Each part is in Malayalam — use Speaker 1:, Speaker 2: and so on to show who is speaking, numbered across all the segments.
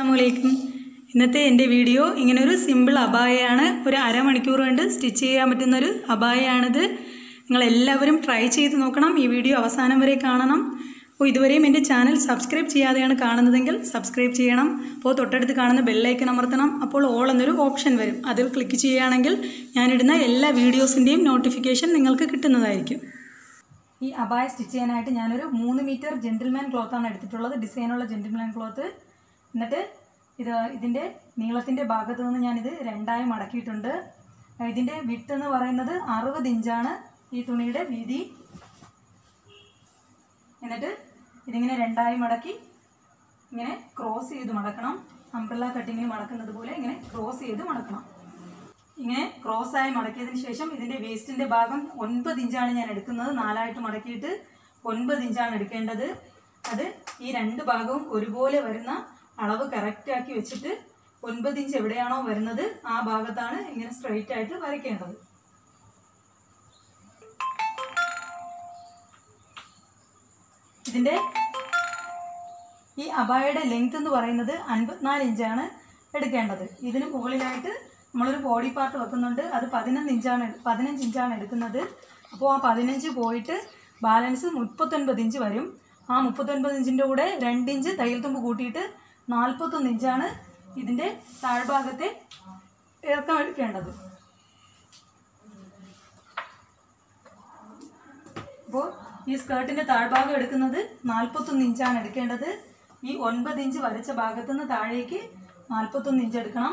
Speaker 1: അസ്സാമലൈക്കും ഇന്നത്തെ എൻ്റെ വീഡിയോ ഇങ്ങനൊരു സിമ്പിൾ അബായയാണ് ഒരു അരമണിക്കൂർ കൊണ്ട് സ്റ്റിച്ച് ചെയ്യാൻ പറ്റുന്നൊരു അബായയാണിത് നിങ്ങളെല്ലാവരും ട്രൈ ചെയ്ത് നോക്കണം ഈ വീഡിയോ അവസാനം വരെ കാണണം അപ്പോൾ ഇതുവരെയും എൻ്റെ ചാനൽ സബ്സ്ക്രൈബ് ചെയ്യാതെയാണ് കാണുന്നതെങ്കിൽ സബ്സ്ക്രൈബ് ചെയ്യണം അപ്പോൾ തൊട്ടടുത്ത് കാണുന്ന ബെല്ലൈക്കൻ അമർത്തണം അപ്പോൾ ഓൾ എന്നൊരു ഓപ്ഷൻ വരും അതിൽ ക്ലിക്ക് ചെയ്യുകയാണെങ്കിൽ ഞാനിടുന്ന എല്ലാ വീഡിയോസിൻ്റെയും നോട്ടിഫിക്കേഷൻ നിങ്ങൾക്ക് കിട്ടുന്നതായിരിക്കും ഈ അബായ സ്റ്റിച്ച് ചെയ്യാനായിട്ട് ഞാനൊരു മൂന്ന് മീറ്റർ ജെൻറ്റിൽമാൻ ക്ലോത്താണ് എടുത്തിട്ടുള്ളത് ഡിസൈനുള്ള ജെൻറ്റിൽമാൻ ക്ലോത്ത് എന്നിട്ട് ഇത് ഇതിൻ്റെ നീളത്തിൻ്റെ ഭാഗത്ത് നിന്ന് ഞാനിത് രണ്ടായി മടക്കിയിട്ടുണ്ട് ഇതിൻ്റെ വിട്ട് എന്ന് പറയുന്നത് അറുപത് ഇഞ്ചാണ് ഈ തുണിയുടെ വീതി എന്നിട്ട് ഇതിങ്ങനെ രണ്ടായി മടക്കി ഇങ്ങനെ ക്രോസ് ചെയ്ത് മടക്കണം അംബ്രല്ല കട്ടിങ്ങിന് മടക്കുന്നത് പോലെ ഇങ്ങനെ ക്രോസ് ചെയ്ത് മടക്കണം ഇങ്ങനെ ക്രോസ് ആയി മടക്കിയതിന് ശേഷം ഇതിന്റെ വേസ്റ്റിന്റെ ഭാഗം ഒൻപത് ഇഞ്ചാണ് ഞാൻ എടുക്കുന്നത് നാലായിട്ട് മടക്കിയിട്ട് ഒൻപത് ഇഞ്ചാണ് എടുക്കേണ്ടത് അത് ഈ രണ്ട് ഭാഗവും ഒരുപോലെ വരുന്ന അളവ് കറക്റ്റ് ആക്കി വെച്ചിട്ട് ഒൻപത് ഇഞ്ച് എവിടെയാണോ വരുന്നത് ആ ഭാഗത്താണ് ഇങ്ങനെ സ്ട്രെയിറ്റ് ആയിട്ട് വരയ്ക്കേണ്ടത് ഇതിന്റെ ഈ അബായയുടെ ലെങ്ത് എന്ന് പറയുന്നത് അൻപത്തിനാല് ഇഞ്ചാണ് എടുക്കേണ്ടത് ഇതിന് മുകളിലായിട്ട് നമ്മളൊരു ബോഡി പാർട്ട് വെക്കുന്നുണ്ട് അത് പതിനൊന്ന് ഇഞ്ചാണ് പതിനഞ്ച് ഇഞ്ചാണ് എടുക്കുന്നത് അപ്പോൾ ആ പതിനഞ്ച് പോയിട്ട് ബാലൻസ് മുപ്പത്തൊൻപത് ഇഞ്ച് വരും ആ മുപ്പത്തൊൻപത് ഇഞ്ചിൻ്റെ കൂടെ രണ്ട് ഇഞ്ച് തയ്യൽ തുമ്പ് കൂട്ടിയിട്ട് നാൽപ്പത്തൊന്ന് ഇഞ്ചാണ് ഇതിൻ്റെ താഴ്ഭാഗത്തെ ഇറക്കം എടുക്കേണ്ടത് അപ്പോൾ ഈ സ്കേർട്ടിന്റെ താഴ്ഭാഗം എടുക്കുന്നത് നാൽപ്പത്തൊന്ന് ഇഞ്ചാണ് എടുക്കേണ്ടത് ഈ ഒൻപത് ഇഞ്ച് വരച്ച ഭാഗത്തു നിന്ന് താഴേക്ക് നാൽപ്പത്തൊന്ന് ഇഞ്ച് എടുക്കണം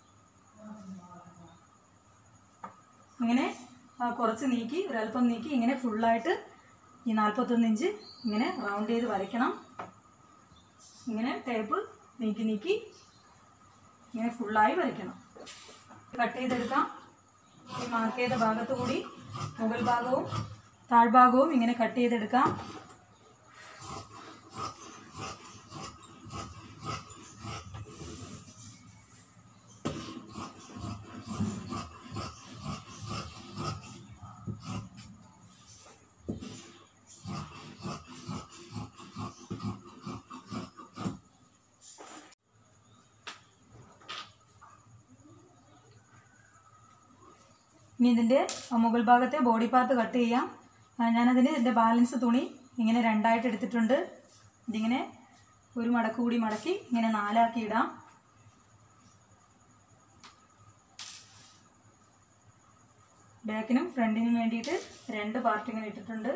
Speaker 1: ഇങ്ങനെ ആ, കുറച്ച് നീക്കി ഒരല്പം നീക്കി ഇങ്ങനെ ഫുള്ളായിട്ട് ഈ നാൽപ്പത്തൊന്ന് ഇഞ്ച് ഇങ്ങനെ റൗണ്ട് ചെയ്ത് വരയ്ക്കണം ഇങ്ങനെ ടേപ്പ് നീക്കി നീക്കി ഇങ്ങനെ ഫുള്ളായി വരയ്ക്കണം കട്ട് ചെയ്തെടുക്കാം ഈ മാർക്ക് ചെയ്ത ഭാഗത്തു കൂടി മുകൾ ഭാഗവും താഴ്ഭാഗവും ഇങ്ങനെ കട്ട് ചെയ്തെടുക്കാം ഇനി ഇതിൻ്റെ മുകൾ ഭാഗത്തെ ബോഡി പാർട്ട് കട്ട് ചെയ്യാം ആ, ഞാനതിന് ഇതിൻ്റെ ബാലൻസ് തുണി ഇങ്ങനെ രണ്ടായിട്ട് എടുത്തിട്ടുണ്ട് ഇതിങ്ങനെ ഒരു മടക്ക് കൂടി മടക്കി ഇങ്ങനെ നാലാക്കി ഇടാം ബാക്കിനും ഫ്രണ്ടിനും വേണ്ടിയിട്ട് രണ്ട് പാർട്ട് ഇങ്ങനെ ഇട്ടിട്ടുണ്ട്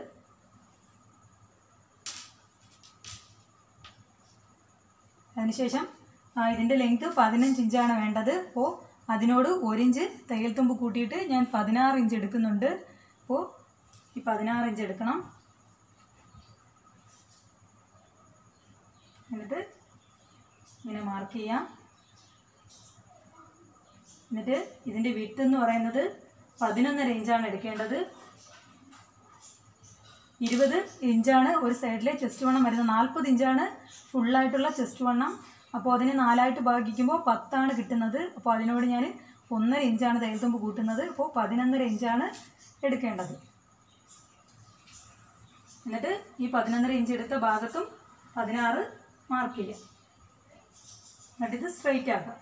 Speaker 1: അതിനുശേഷം ആ, ഇതിൻ്റെ ലെങ്ത് പതിനഞ്ച് ഇഞ്ചാണ് വേണ്ടത് അപ്പോൾ അതിനോട് ഒരു ഇഞ്ച് തയ്യൽ തുമ്പ് കൂട്ടിയിട്ട് ഞാൻ പതിനാറ് ഇഞ്ച് എടുക്കുന്നുണ്ട് അപ്പോൾ ഈ പതിനാറ് ഇഞ്ച് എടുക്കണം എന്നിട്ട് ഇങ്ങനെ മാർക്ക് ചെയ്യാം എന്നിട്ട് ഇതിൻ്റെ വിട്ട് എന്ന് പറയുന്നത് പതിനൊന്നര ഇഞ്ചാണ് എടുക്കേണ്ടത് ഇരുപത് ഇഞ്ചാണ് ഒരു സൈഡിലെ ചെസ്റ്റ് വണ്ണം വരുന്നത് നാൽപ്പത് ഇഞ്ചാണ് ഫുള്ളായിട്ടുള്ള ചെസ്റ്റ് വണ്ണം അപ്പോൾ അതിനെ നാലായിട്ട് ഭാഗിക്കുമ്പോൾ പത്താണ് കിട്ടുന്നത് അപ്പോൾ അതിനോട് ഞാൻ ഒന്നര ഇഞ്ചാണ് തയ്യൽത്തുമ്പ് കൂട്ടുന്നത് അപ്പോൾ പതിനൊന്നര ഇഞ്ചാണ് എടുക്കേണ്ടത് എന്നിട്ട് ഈ പതിനൊന്നര ഇഞ്ച് എടുത്ത ഭാഗത്തും പതിനാറ് മാർക്ക് ചെയ്യാം എന്നിട്ട് ഇത് സ്ട്രെയിറ്റ് ആക്കാം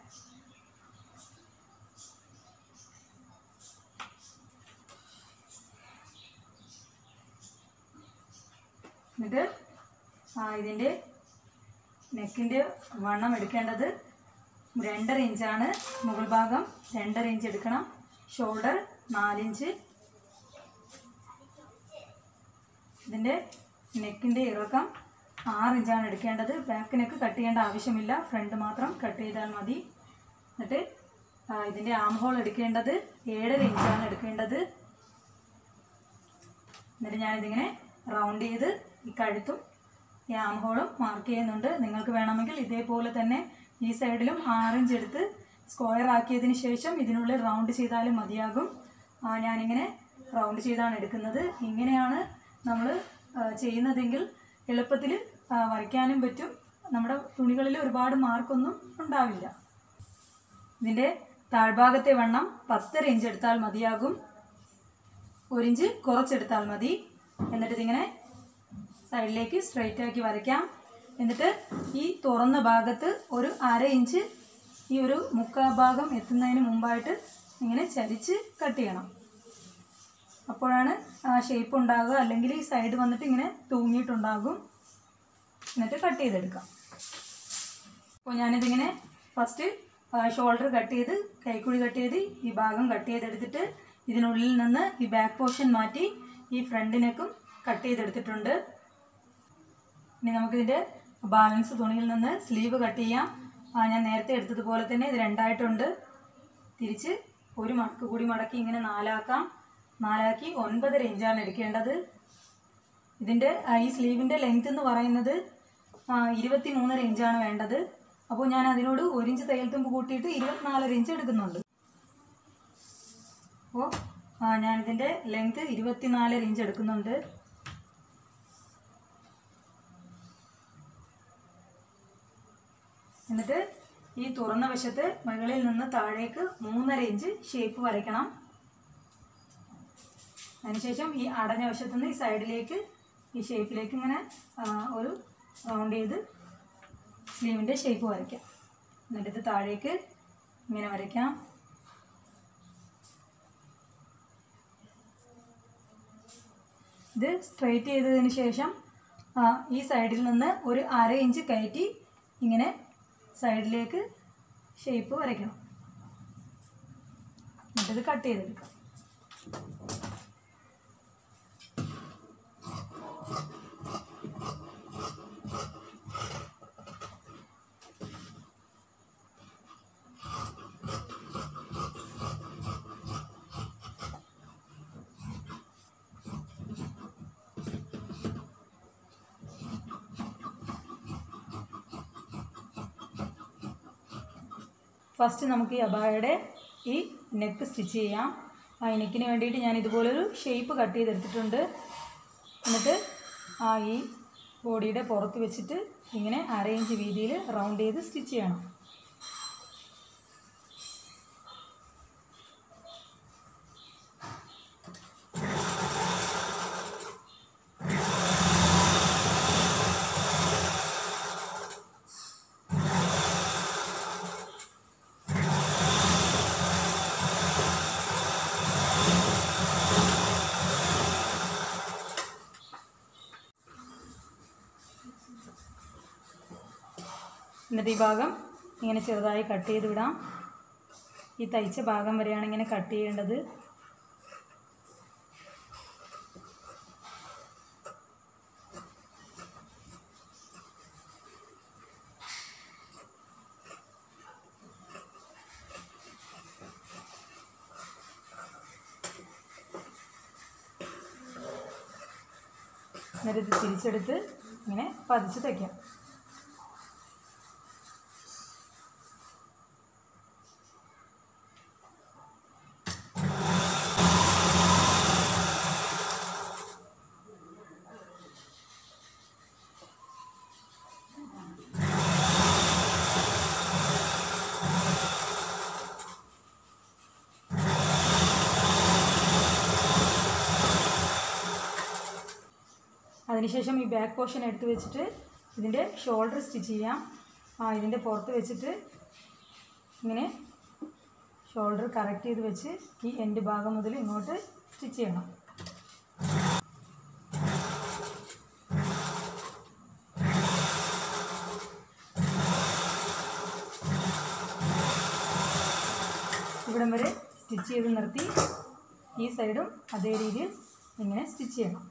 Speaker 1: എന്നിട്ട് ആ, ഇതിൻ്റെ നെക്കിൻ്റെ വണ്ണം എടുക്കേണ്ടത് രണ്ടര ഇഞ്ചാണ് മുകൾ ഭാഗം രണ്ടര ഇഞ്ച് എടുക്കണം ഷോൾഡർ നാലിഞ്ച് ഇതിൻ്റെ നെക്കിൻ്റെ ഇറക്കം ആറ് ഇഞ്ചാണ് എടുക്കേണ്ടത് ബാക്ക് നെക്ക് കട്ട് ചെയ്യേണ്ട ആവശ്യമില്ല ഫ്രണ്ട് മാത്രം കട്ട് ചെയ്താൽ മതി എന്നിട്ട് ആ, ഇതിൻ്റെ ആം ഹോൾ എടുക്കേണ്ടത് ഏഴര ഇഞ്ചാണ് എടുക്കേണ്ടത് എന്നിട്ട് ഞാനിതിങ്ങനെ റൗണ്ട് ചെയ്ത് ഈ കഴുത്തും ഈ ആം ഹോളും മാർക്ക് ചെയ്യുന്നുണ്ട് നിങ്ങൾക്ക് വേണമെങ്കിൽ ഇതേപോലെ തന്നെ ഈ സൈഡിലും ആറിഞ്ച് എടുത്ത് സ്ക്വയർ ആക്കിയതിന് ശേഷം ഇതിനുള്ളിൽ റൗണ്ട് ചെയ്താലും മതിയാകും ആ, ഞാനിങ്ങനെ റൗണ്ട് ചെയ്താണ് എടുക്കുന്നത് ഇങ്ങനെയാണ് നമ്മൾ ചെയ്യുന്നതെങ്കിൽ എളുപ്പത്തിൽ വരയ്ക്കാനും പറ്റും നമ്മുടെ തുണികളിൽ ഒരുപാട് മാർക്കൊന്നും ഉണ്ടാവില്ല ഇതിൻ്റെ താഴ്ഭാഗത്തെ വണ്ണം പത്തര ഇഞ്ച് എടുത്താൽ മതിയാകും ഒരു ഇഞ്ച് കുറച്ചെടുത്താൽ മതി എന്നിട്ട് ഇതിങ്ങനെ സൈഡിലേക്ക് സ്ട്രെയിറ്റ് ആക്കി വരയ്ക്കാം എന്നിട്ട് ഈ തുറന്ന ഭാഗത്ത് ഒരു അര ഇഞ്ച് ഈ ഒരു മുക്കാ ഭാഗം എത്തുന്നതിന് മുമ്പായിട്ട് ഇങ്ങനെ ചരിച്ച് കട്ട് ചെയ്യണം അപ്പോഴാണ് ആ ഷേപ്പ് ഉണ്ടാകുക അല്ലെങ്കിൽ ഈ സൈഡ് വന്നിട്ട് ഇങ്ങനെ തൂങ്ങിയിട്ടുണ്ടാകും എന്നിട്ട് കട്ട് ചെയ്തെടുക്കാം അപ്പോൾ ഞാനിതിങ്ങനെ ഫസ്റ്റ് ഷോൾഡർ കട്ട് ചെയ്ത് കൈക്കുഴി കട്ട് ചെയ്ത് ഈ ഭാഗം കട്ട് ചെയ്തെടുത്തിട്ട് ഇതിനുള്ളിൽ നിന്ന് ഈ ബാക്ക് പോർഷൻ മാറ്റി ഈ ഫ്രണ്ടിനേക്കും കട്ട് ചെയ്തെടുത്തിട്ടുണ്ട് ഇനി നമുക്കിതിൻ്റെ ബാലൻസ് തുണിയിൽ നിന്ന് സ്ലീവ് കട്ട് ചെയ്യാം ആ, ഞാൻ നേരത്തെ എടുത്തതുപോലെ തന്നെ ഇത് രണ്ടായിട്ടുണ്ട് തിരിച്ച് ഒരു മടക്ക് കൂടി മടക്കി ഇങ്ങനെ നാലാക്കാം നാലാക്കി ഒൻപതര ഇഞ്ചാണ് എടുക്കേണ്ടത് ഇതിൻ്റെ ആ, ഈ സ്ലീവിൻ്റെ ലെങ്ത് എന്ന് പറയുന്നത് ഇരുപത്തി മൂന്നര ഇഞ്ചാണ് വേണ്ടത് അപ്പോൾ ഞാൻ അതിനോട് ഒരു ഇഞ്ച് തയ്യൽ തുമ്പ് കൂട്ടിയിട്ട് ഇരുപത്തിനാലര ഇഞ്ച് എടുക്കുന്നുണ്ട് അപ്പോൾ ഞാനിതിൻ്റെ ലെങ്ത് ഇരുപത്തിനാലര ഇഞ്ച് എടുക്കുന്നുണ്ട് എന്നിട്ട് ഈ തുറന്ന വശത്ത് മുകളിൽ നിന്ന് താഴേക്ക് മൂന്നര ഇഞ്ച് ഷേപ്പ് വരയ്ക്കണം അതിനുശേഷം ഈ അടഞ്ഞ വശത്തു നിന്ന് ഈ സൈഡിലേക്ക് ഈ ഷേപ്പിലേക്ക് ഇങ്ങനെ ആ, ഒരു റൗണ്ട് ചെയ്ത് സ്ലീവിൻ്റെ ഷേപ്പ് വരയ്ക്കാം എന്നിട്ട് ഇത് താഴേക്ക് ഇങ്ങനെ വരയ്ക്കാം ഇത് സ്ട്രെയിറ്റ് ചെയ്തതിന് ശേഷം ആ, ഈ സൈഡിൽ നിന്ന് ഒരു അര ഇഞ്ച് കയറ്റി ഇങ്ങനെ സൈഡിലേക്ക് ഷേപ്പ് വരയ്ക്കണം എന്നിട്ടിത് കട്ട് ചെയ്തെടുക്കാം ഫസ്റ്റ് നമുക്ക് ഈ അബായയുടെ ഈ നെക്ക് സ്റ്റിച്ച് ചെയ്യാം ആ നെക്കിന് വേണ്ടിയിട്ട് ഞാൻ ഇതുപോലൊരു ഷേപ്പ് കട്ട് ചെയ്തെടുത്തിട്ടുണ്ട് എന്നിട്ട് ആ ഈ ബോഡിയുടെ പുറത്ത് വെച്ചിട്ട് ഇങ്ങനെ അരയിഞ്ച് വീതിയിൽ റൗണ്ട് ചെയ്ത് സ്റ്റിച്ച് ചെയ്യണം എന്നിട്ട് ഈ ഭാഗം ഇങ്ങനെ ചെറുതായി കട്ട് ചെയ്ത് വിടാം ഈ തയ്ച്ച ഭാഗം വരെയാണ് ഇങ്ങനെ കട്ട് ചെയ്യേണ്ടത് എന്നിട്ട് ഇത് തിരിച്ചെടുത്ത് ഇങ്ങനെ പതിച്ച് തയ്ക്കാം അതിനുശേഷം ഈ ബാക്ക് പോർഷൻ എടുത്ത് വെച്ചിട്ട് ഇതിൻ്റെ ഷോൾഡർ സ്റ്റിച്ച് ചെയ്യാം ആ ഇതിൻ്റെ പുറത്ത് വെച്ചിട്ട് ഇങ്ങനെ ഷോൾഡർ കറക്റ്റ് ചെയ്ത് വെച്ച് ഈ എൻഡ് ഭാഗം മുതൽ ഇങ്ങോട്ട് സ്റ്റിച്ച് ചെയ്യണം ഇവിടം വരെ സ്റ്റിച്ച് ചെയ്ത് നിർത്തി ഈ സൈഡും അതേ രീതിയിൽ ഇങ്ങനെ സ്റ്റിച്ച് ചെയ്യണം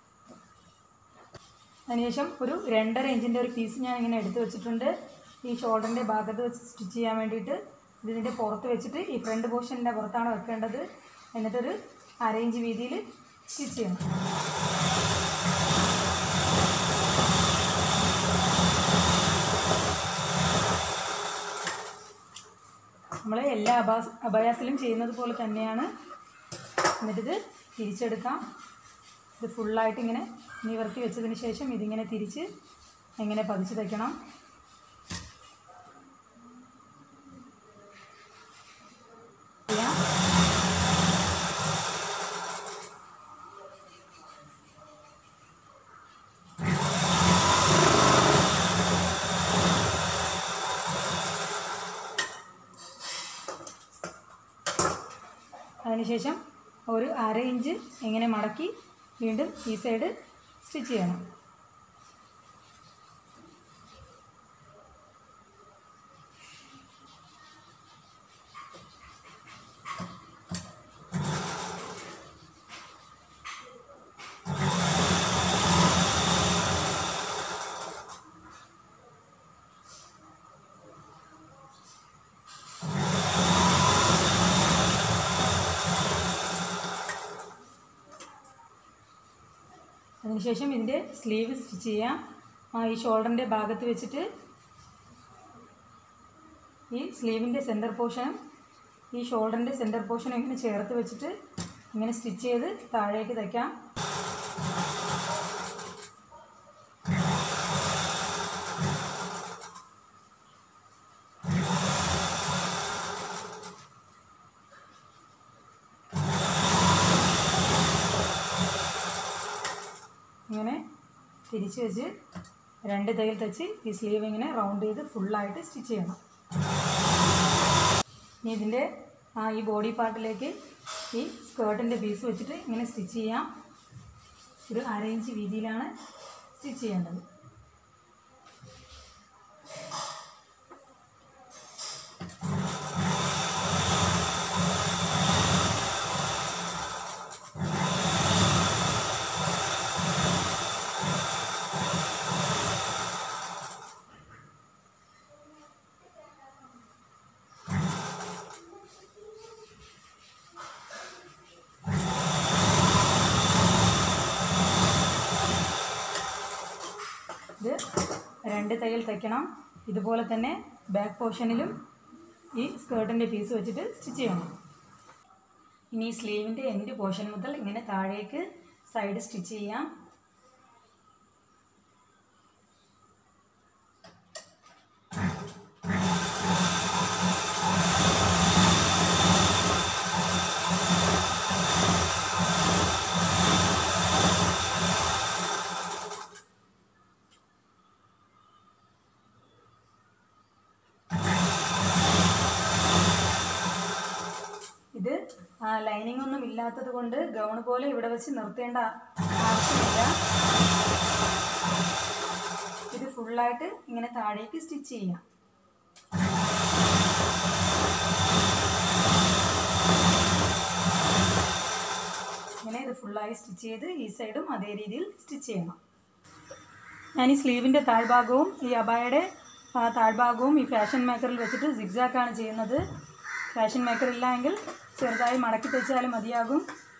Speaker 1: അതിനുശേഷം ഒരു രണ്ടര ഇഞ്ചിൻ്റെ ഒരു പീസ് ഞാൻ ഇങ്ങനെ എടുത്ത് വെച്ചിട്ടുണ്ട് ഈ ഷോൾഡറിൻ്റെ ഭാഗത്ത് വെച്ച് സ്റ്റിച്ച് ചെയ്യാൻ വേണ്ടിയിട്ട് ഇതിൻ്റെ പുറത്ത് വെച്ചിട്ട് ഈ ഫ്രണ്ട് പോർഷൻ്റെ പുറത്താണ് വെക്കേണ്ടത് എന്നിട്ടൊരു അര ഇഞ്ച് വീതിയിൽ സ്റ്റിച്ച് ചെയ്യണം നമ്മൾ എല്ലാ അബാസ് അബയാസിലും ചെയ്യുന്നത് പോലെ തന്നെയാണ് എന്നിട്ടിത് തിരിച്ചെടുക്കാം ഇത് ഫുള്ളായിട്ട് ഇങ്ങനെ നിവർത്തി വെച്ചതിന് ശേഷം ഇതിങ്ങനെ തിരിച്ച് എങ്ങനെ പതിച്ച് തയ്ക്കണം ചെയ്യാം. അതിനുശേഷം ഒരു അര ഇഞ്ച് ഇങ്ങനെ മടക്കി വീണ്ടും ഈ സൈഡ് സ്റ്റിച്ച് ചെയ്യണം അതിനുശേഷം ഇതിൻ്റെ സ്ലീവ് സ്റ്റിച്ച് ചെയ്യാം ആ ഈ ഷോൾഡറിൻ്റെ ഭാഗത്ത് വെച്ചിട്ട് ഈ സ്ലീവിൻ്റെ സെൻറ്റർ പോർഷൻ ഈ ഷോൾഡറിൻ്റെ സെൻറ്റർ പോർഷൻ ഇങ്ങനെ ചേർത്ത് വെച്ചിട്ട് ഇങ്ങനെ സ്റ്റിച്ച് ചെയ്ത് താഴേക്ക് തയ്ക്കാം ഇങ്ങനെ തിരിച്ച് വെച്ച് രണ്ട് തയ്യൽ തച്ച് ഈ സ്ലീവ് ഇങ്ങനെ റൗണ്ട് ചെയ്ത് ഫുള്ളായിട്ട് സ്റ്റിച്ച് ചെയ്യണം ഇനി ഇതിൻ്റെ ആ ഈ ബോഡി പാർട്ടിലേക്ക് ഈ സ്കേർട്ടിൻ്റെ പീസ് വെച്ചിട്ട് ഇങ്ങനെ സ്റ്റിച്ച് ചെയ്യാം ഒരു അര ഇഞ്ച് വീതിയിലാണ് സ്റ്റിച്ച് ചെയ്യേണ്ടത് ഇത് രണ്ട് തയ്യൽ തയ്ക്കണം ഇതുപോലെ തന്നെ ബാക്ക് പോർഷനിലും ഈ സ്കേർട്ടിൻ്റെ പീസ് വെച്ചിട്ട് സ്റ്റിച്ച് ചെയ്യണം ഇനി സ്ലീവിൻ്റെ എൻഡ് പോർഷൻ മുതൽ ഇങ്ങനെ താഴേക്ക് സൈഡ് സ്റ്റിച്ച് ചെയ്യാം ഇത് ലൈനിങ് ഒന്നും ഇല്ലാത്തത് കൊണ്ട് ഗൗൺ പോലെ ഇവിടെ വെച്ച് നിർത്തേണ്ട ആവശ്യമില്ല ഇത് ഫുള്ളായിട്ട് ഇങ്ങനെ താഴേക്ക് സ്റ്റിച്ച് ചെയ്യാം ഇങ്ങനെ ഇത് ഫുള്ളായി സ്റ്റിച്ച് ചെയ്ത് ഈ സൈഡും അതേ രീതിയിൽ സ്റ്റിച്ച് ചെയ്യണം ഞാൻ ഈ സ്ലീവിൻ്റെ താഴ്ഭാഗവും ഈ അബായയുടെ ആ, താഴ്ഭാഗവും ഈ ഫാഷൻ മേക്കറിൽ വെച്ചിട്ട് സിഗ്സാക്കാണ് ചെയ്യുന്നത് ഫാഷൻ മേക്കർ ഇല്ല എങ്കിൽ ചെറുതായി മടക്കി തയ്ച്ചാലും മതിയാകും